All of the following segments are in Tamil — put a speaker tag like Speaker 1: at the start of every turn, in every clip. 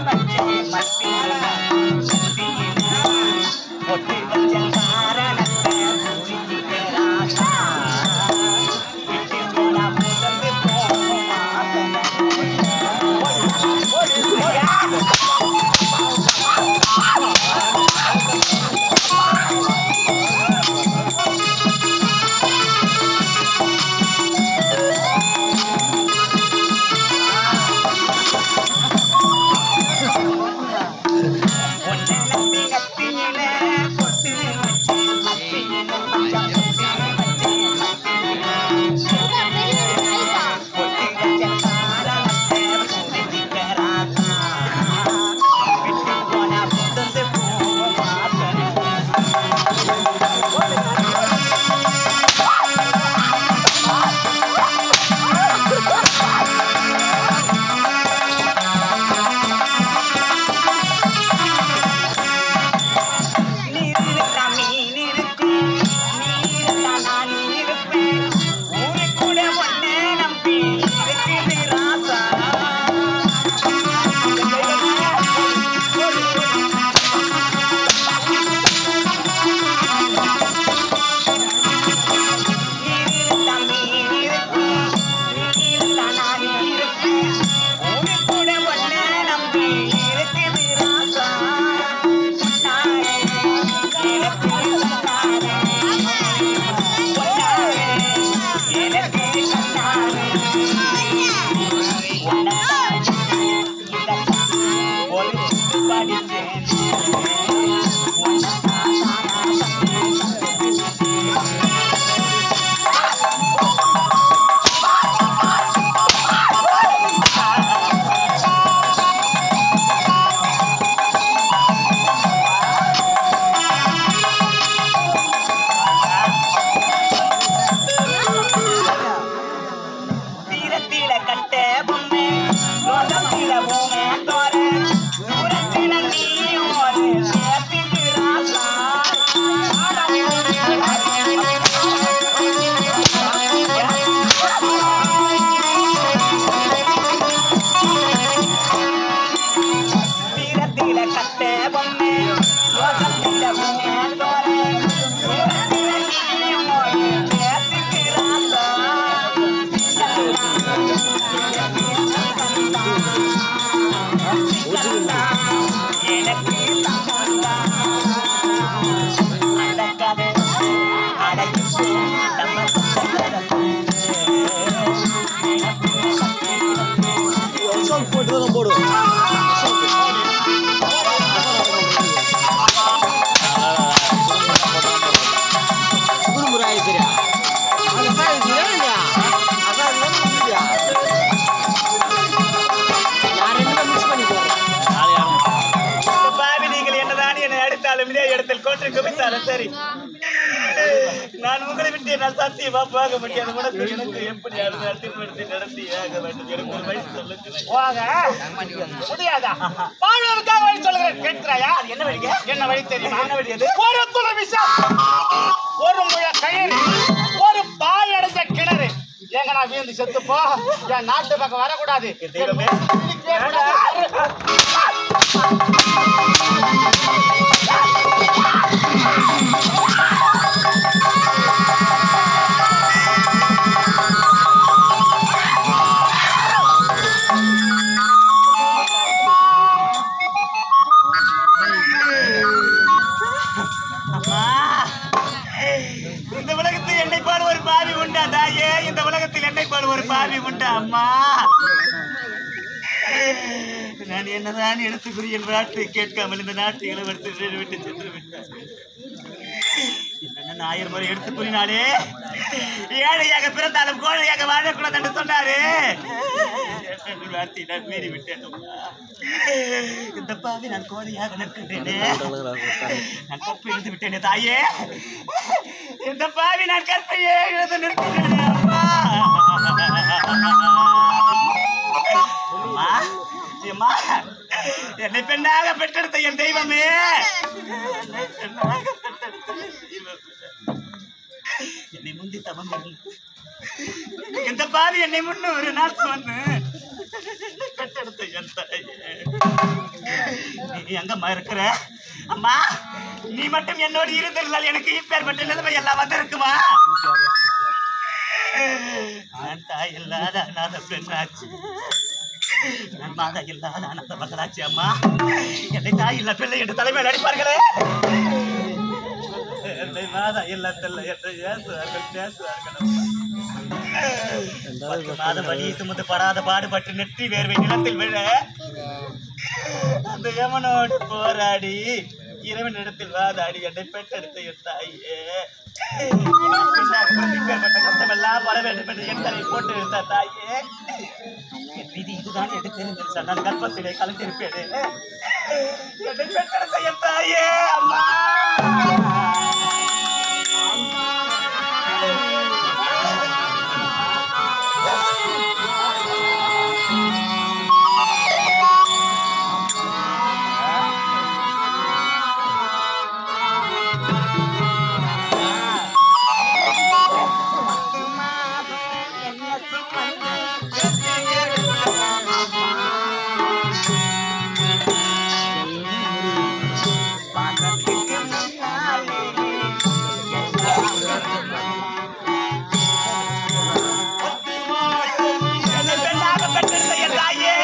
Speaker 1: வச்ச மத்தியில சுத்தியில பொட்டு வச்ச காரணத்தை புரிஞ்சுக்க ராசா விட்டு போனா புதந்து போகும் வாசனை ஒன்னை நம்பி கத்தியில பொட்டு வச்சு மத்தியில மச்சான் பொட்டு வச்சு மத்தியில பொட்டு வச்ச காரணத்தை புரிஞ்சுக்க ராசா விட்டு போனா புதந்து போகும் வாசனை நீரிருந்தா மீன் இருக்கும் நீரிருந்தா நான் இருப்பேன் ஊரு கூட ஒண்ணே நம்பி இருக்குது ராசா நீரிருந்தா மீன் இருக்கும் நீரிருந்தா நான் இருப்பேன் ஊரு கூட ஒண்ணே நம்பி இருக்குது ராசா நானே எனக்கு தந்தானே பொன்னானே எனக்கு தந்தானே உன்னதான் இந்த ஒரு படித்தேன் உன்னதான் நானா தீரத்தில கட்ட பொம்மை லோகத்தில பூமை தோற சூரத்தில நீயும் ஒரு சேர்த்துக்கு ராசா தீரத்தில கட்ட பொம்மை லோகத்தில பூமை தோற சூரத்தில நீயும் ஒரு சேர்த்துக்கு ராசா எனக்கு அந்த கதை அடைச்சு நம்ம
Speaker 2: சாங் போட்டு தான் போடுவோம் குருமுறை ஆயிடுச்சுரியா அது சாயிடுச்சுரியா இல்லையா அதான் இல்லையா நான் ரெண்டுமே மிக்ஸ் பண்ணி போடுறேன்
Speaker 1: இந்த பாவி நீங்கள் என்னதான் என்னை அடித்தாலும் இதே இடத்தில் கோட்டை குவித்தாலும் சரி நான் உங்களை விட்டு என்னால் சத்தியமா போக முடியாது உனக்கு எனக்கு எப்படி அடுத்து அட்டிப்படுத்தி நடத்தி ஆக வேண்டும் எனக்கு ஒரு வழி சொல்லுங்கள்
Speaker 3: முடியாதா வாழ்வதற்காக வழி சொல்கிறேன் கேட்கிறாயா
Speaker 1: அது என்ன வழிங்க
Speaker 3: என்ன வழி தெரியுமா
Speaker 1: என்ன வழி அது
Speaker 3: ஒரு துளை விஷம் ஒரு முழ கயிறு ஒரு பாய் அடைஞ்ச கிணறு எங்க நான் வீழ்ந்து செத்து போ என் நாட்டு பக்கம் வரக்கூடாது
Speaker 1: தெய்வமே.
Speaker 3: இருக்கவே கூடாது.
Speaker 1: அம்மா இந்த உலகத்தில் என்னை போல ஒரு பாவி உண்டா தாயே இந்த உலகத்தில் என்னை போல ஒரு பாவி உண்டா அம்மா நான் என்னதான் எடுத்துக்குரிய நாட்டை கேட்காமல் இந்த நாட்டு இளவரசர் விட்டு சென்று விட்டார் என்ன ஆயிரம் முறை எடுத்து கூறினாலே ஏழையாக பிறந்தாலும் கோழையாக வாழக்கூடாது என்று சொன்னாரு என் வார்த்தை நான் மீறி விட்டேன் அம்மா. இந்த பாவி நான் கோழையாக நிற்கின்றேனே நான் கற்பை இழந்து விட்டேனே தாயே இந்த பாவி நான் கற்பையே இழந்து நிற்கிறேனே அம்மா அம்மா அம்மா என்னை பெண்ணாக பெற்றெடுத்த என் தெய்வமே என்னை பெண்ணாக பெற்றெடுத்த என் தெய்வமே. என்னை முந்தி தவம் இரு. இந்த பாவி என்னை முன்னூறு நாள் வந்து பெற்றெடுத்த என் தாயே நீ எங்கம்மா இருக்கிற அம்மா நீ மட்டும் என்னோடு இருந்திருந்தால் எனக்கு இப்பேற்பட்ட நிலைமை எல்லாம் வந்திருக்குமா நான் தாய் இல்லாத அநாத பெண்ணாச்சு நான் மாதா இல்லாத அநாத மகளாச்சு அம்மா என்னை தாய் இல்ல பிள்ளை என்று தலைமையில் அடிப்பார்களே என்னை மாதா இல்ல பிள்ளை என்று ஏசுவார்கள் பேசுவார்கள் பத்து மாதம் வழி சுமந்து படாத பாடுபட்டு நெற்றி வேர்வை நிலத்தில் விழ அந்த யமனோடு போராடி இறைவனிடத்தில் வாதாடி என்னை பெற்றெடுத்த என் தாயே பின்னால் வந்து இப்பேற்பட்ட கஷ்டமெல்லாம் வர வேண்டும் என்று என் தலையில் போட்டு எடுத்த தாயே என் விதி இதுதான் என்று தெரிந்திருந்தால் நான் கர்ப்பத்திலே கலந்திருப்பேனே என்னை பெற்றெடுத்த என் தாயே அம்மா என்னை பெண்ணாக பெற்றெடுத்த என் தாயே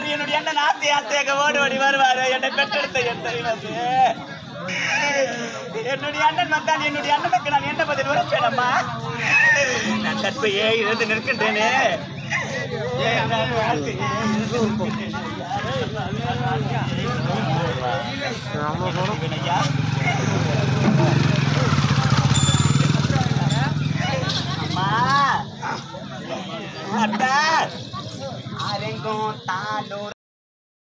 Speaker 1: வந்தால் என்னுடைய அண்ணன் ஆசை ஆசையாக ஓடி ஓடி வருவாரு என்னை பெற்றெடுத்த என் தெய்வத்து என்னுடைய அண்ணன் வந்தால் என்னுடைய அண்ணனுக்கு நான் என்ன பதில் உரைப்பேனம்மா நான் கற்பையே இருந்து நிற்கின்றேனே ஏன் நான் வாழ்க்கையே இழந்து நிற்கின்றேனே? ஐயா